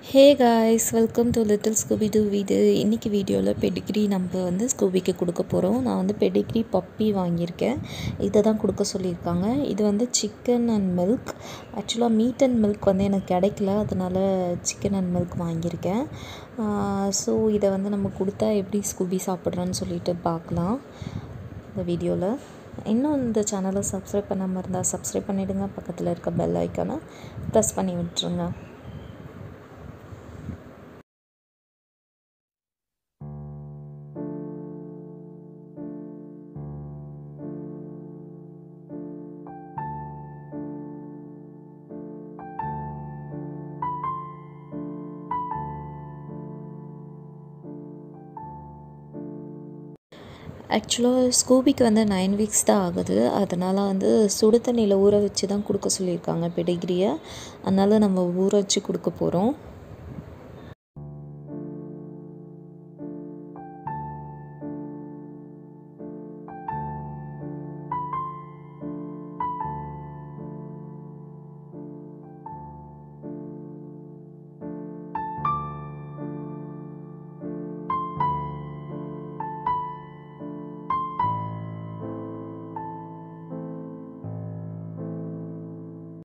hey guys welcome to little Scooby Doo வீடு இன்றைக்கி வீடியோவில் பெடிகிரி நம்ம வந்து ஸ்கூபிக்கு கொடுக்க போகிறோம் நான் வந்து பெடிகிரி பப்பி வாங்கியிருக்கேன் இதை தான் கொடுக்க சொல்லியிருக்காங்க இது வந்து சிக்கன் அண்ட் மில்க் ஆக்சுவலாக மீட் அண்ட் மில்க் வந்து எனக்கு கிடைக்கல அதனால் சிக்கன் அண்ட் மில்க் வாங்கியிருக்கேன் ஸோ இதை வந்து நம்ம கொடுத்தா எப்படி ஸ்கூபி சாப்பிட்றான்னு சொல்லிட்டு பார்க்கலாம் இந்த வீடியோவில் இன்னும் இந்த சேனலை சப்ஸ்கிரைப் பண்ணாமல் இருந்தால் சப்ஸ்கிரைப் பண்ணிவிடுங்க பக்கத்தில் இருக்க பெல் ஐக்கானை ப்ரெஸ் பண்ணி விட்டுருங்க ஆக்சுவலாக ஸ்கூபிக்கு வந்து நைன் வீக்ஸ் தான் ஆகுது அதனால் வந்து சுடு தண்ணியில் ஊற வச்சு தான் கொடுக்க சொல்லியிருக்காங்க பெடிகிரியை அதனால் நம்ம ஊற வச்சு கொடுக்க போகிறோம்